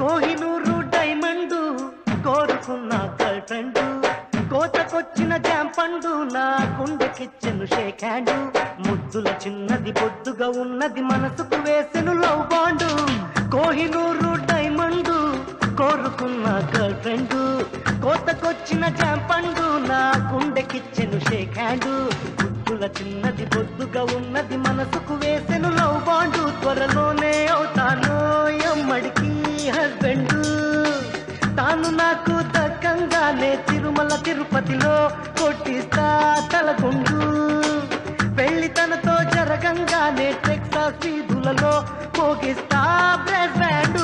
Kohinoor diamond కోరుకున్న girlfriend కోతకొచ్చిన జాంపండు నా గుండెకిచ్చెను షేక్ హ్యాండ్ ముద్దుల చిన్నది బొద్దుగా ఉన్నది మనసుకు వేసెను లవ్ బాండు కోహినూరు డైమండ్ కోరుకున్న గర్ల్ ఫ్రెండ్ కోతకొచ్చిన జాంపండు నా గుండెకిచ్చెను షేక్ హ్యాండ్ ముద్దుల చిన్నది బొద్దుగా ఉన్నది మనసుకు వేసెను లవ్ బాండు త్వరలోనే అవుతాను ఎమ్మడికి హస్బెండ్ తాను నాకు దక్కంగానే తిరుమల తిరుపతిలో కొట్టిస్తా తలగుండు పెళ్లి తనతో జరగంగానే టెక్సాస్ వీధులలో పోగిస్తా బ్రెడ్ బ్యాండు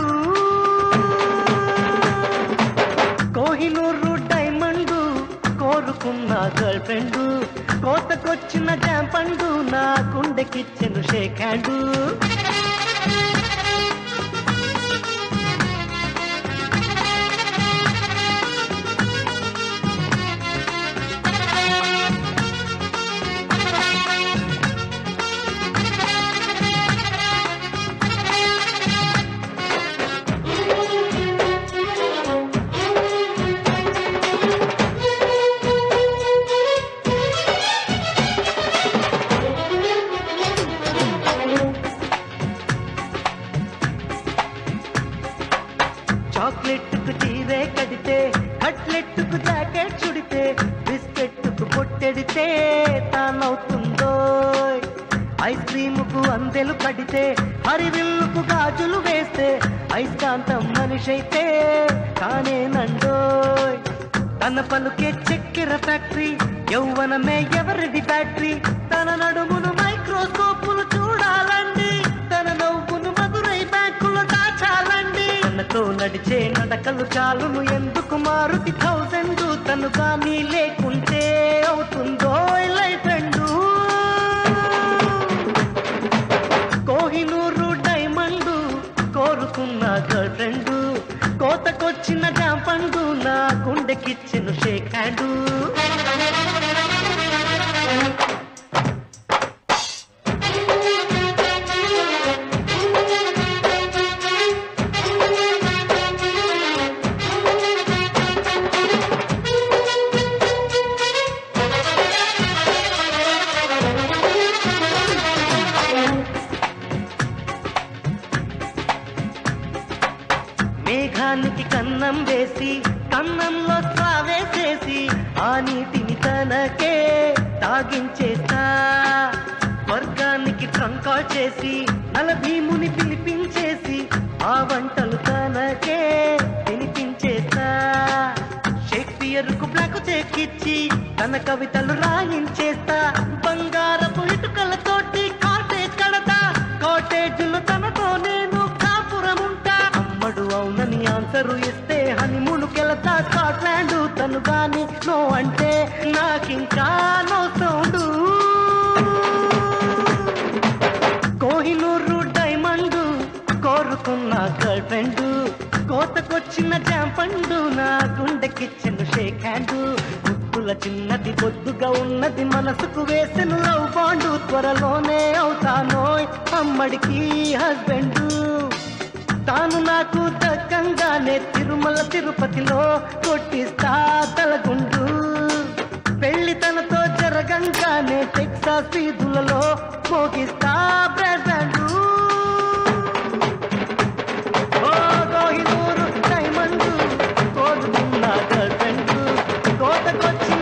కోహినూరు డైమండ్ కోరుకున్న గర్ల్ ఫ్రెండ్ కోతకొచ్చిన జాంపండు నా గుండెకిచ్చెను షేక్ హ్యాండ్ చాక్లెట్కు చీరే కడితే కట్లెట్కు జాకెట్ చుడితే బిస్కెట్కు పొట్టెడితే తానవుతుందో ఐస్ క్రీముకు అందెలు కడితే హరివిల్లుకు గాజులు వేస్తే ఐస్కాంతం మనిషైతే కానేనండోయ్ తన పలుకే చక్కెర ఫ్యాక్టరీ యౌవనమే ఎవరిది బ్యాటరీ తన నడుమును మైక్రోస్కోపులు చూడాలండి తన నవ్వును మధురై బ్యాంకులో దాచాలండి తనతో నడిచే నడకలు చాలును ఎందుకు మారుతి థౌసండ్ తను కానీ లేకుంటే అవుతుందో లైఫ్ ఎండు కోహినూరు డైమండ్ కోరుకున్న గర్ల్ ఫ్రెండ్ కోతకొచ్చిన జాంపండు నా గుండెకిచ్చెను షేక్ హ్యాండ్ మేఘానికి కన్నం వేసి కన్నంలో స్రావేసేసి ఆ నీటిని తనకే తాగించేస్తా స్వర్గానికి ట్రంకా చేసి నల భీముని పిలిపించేసి ఆ వంటలు తనకే తినిపించేస్తా షేక్స్పియర్ కు బ్లాక్ చెక్కిచ్చి తన కవితలు రాయించేస్తా బంగారపు ఇటుకలతోటి కాటేజ్ కడతా కాటేజీలు తనతో నేను కాపురముంటా అమ్మడు అవునని ఆన్సరు ఇస్తే హనీమూన్కెళతా స్కాట్లాండ్ తను గాని నో అంటే నాకింకా నో సౌండ్ కోహినూరు డైమండ్ కోరుకున్న గర్ల్ ఫ్రెండ్ కోతకొచ్చిన జాంపండు నా గుండెకిచ్చిన షేక్ హ్యాండ్ ముద్దుల చిన్నది బొద్దుగా ఉన్నది మనసుకు వేసిన లవ్ బాండు త్వరలోనే అవుతానో అమ్మడికి హస్బెండ్ తాను నాకు దక్కంగానే తిరుమల తిరుపతిలో కొట్టిస్తా తలగుండు పెళ్లి తనతో జరగంగానే టెక్సాస్ వీధులలో మోగిస్తా బ్రెడ్ బ్యాండు ఓ కోహినూరు డైమండ్ కోరుకున్న గర్ల్ ఫ్రెండ్ కోతకొచ్చి